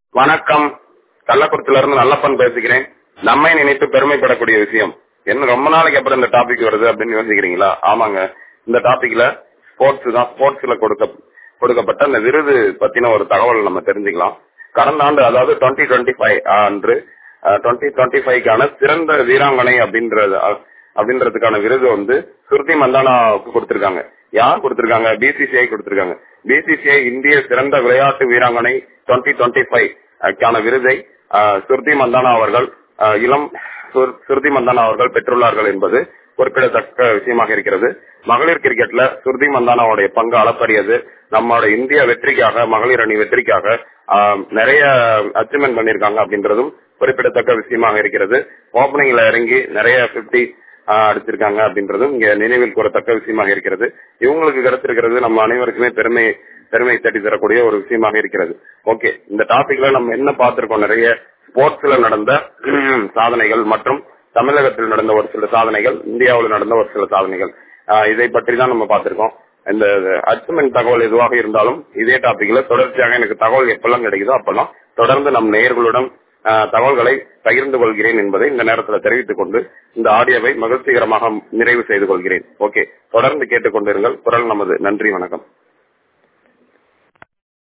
வணக்கம் கள்ளக்குறிச்சில இருந்து நல்லப்பன் பேசுகிறேன் நம்மை நினைத்து பெருமைப்படக்கூடிய விஷயம் என்ன ரொம்ப நாளைக்கு அப்புறம் இந்த டாபிக் வருது அப்படின்னு யோசிக்கிறீங்களா ஆமாங்க இந்த டாபிக்ல ஸ்போர்ட்ஸ் தான் ஸ்போர்ட்ஸ்ல கொடுக்க கொடுக்கப்பட்ட அந்த விருது பத்தின ஒரு தகவல் நம்ம தெரிஞ்சுக்கலாம் கடந்த ஆண்டு அதாவது டுவெண்ட்டி டுவெண்ட்டி ஃபைவ் அன்று டுவெண்ட்டி டுவெண்ட்டி ஃபைவ்க்கான சிறந்த வீராங்கனை அப்படின்றது அஹ், அப்படின்றதுக்கான விருது வந்து சுருதி மந்தானாவுக்கு கொடுத்திருக்காங்க யார் கொடுத்திருக்காங்க பிசிசிஐ கொடுத்திருக்காங்க பிசிசிஐ இந்திய சிறந்த விளையாட்டு வீராங்கனை டுவெண்ட்டி டுவெண்ட்டி ஃபைவ் க்கான விருதை அஹ், சுருதி மந்தானா அவர்கள் அஹ், இளம் சுர்- சுருதி மந்தானா அவர்கள் பெற்றுள்ளார்கள் என்பது குறிப்பிடத்தக்க விஷயமாக இருக்கிறது மகளிர் கிரிக்கெட்ல சுருதி மந்தானாவுடைய பங்கு அளப்பரியது நம்மளோட இந்திய வெற்றிக்காக மகளிர் அணி வெற்றிக்காக ஆஹ், நிறைய அச்சீவ்மெண்ட் பண்ணிருக்காங்க அப்படின்றதும் குறிப்பிடத்தக்க விஷயமாக இருக்கிறது ஓப்பனிங்ல இறங்கி நிறைய பிப்டி அடிச்சிருக்காங்க அப்படின்றதும் இங்க நினைவில் கூறத்தக்க விஷயமாக இருக்கிறது இவங்களுக்கு கிடைச்சிருக்கிறது நம்ம அனைவருக்குமே பெருமை பெருமை தட்டி தரக்கூடிய ஒரு விஷயமாக இருக்கிறது ஓகே இந்த டாபிக்ல நம்ம என்ன பார்த்திருக்கோம் நிறைய ஸ்போர்ட்ஸ்ல நடந்த சாதனைகள் மற்றும் தமிழகத்தில் நடந்த ஒரு சில சாதனைகள் இந்தியாவில் நடந்த ஒரு சில சாதனைகள் ஆஹ் இதை பற்றி தான் நம்ம பார்த்திருக்கோம் இந்த அச்சீவ்மெண்ட் தகவல் எதுவாக இருந்தாலும் இதே டாபிக்ல தொடர்ச்சியாக எனக்கு தகவல் எப்பெல்லாம் கிடைக்குதோ அப்பெல்லாம் தொடர்ந்து நம் நேயர்களுடன் ஆஹ், தகவல்களை பகிர்ந்து கொள்கிறேன் என்பதை இந்த நேரத்தில் தெரிவித்துக் கொண்டு இந்த ஆடியோவை மகிழ்ச்சிகரமாக நிறைவு செய்து கொள்கிறேன் ஓகே தொடர்ந்து கேட்டுக்கொண்டிருங்கள் குரல் நமது நன்றி வணக்கம்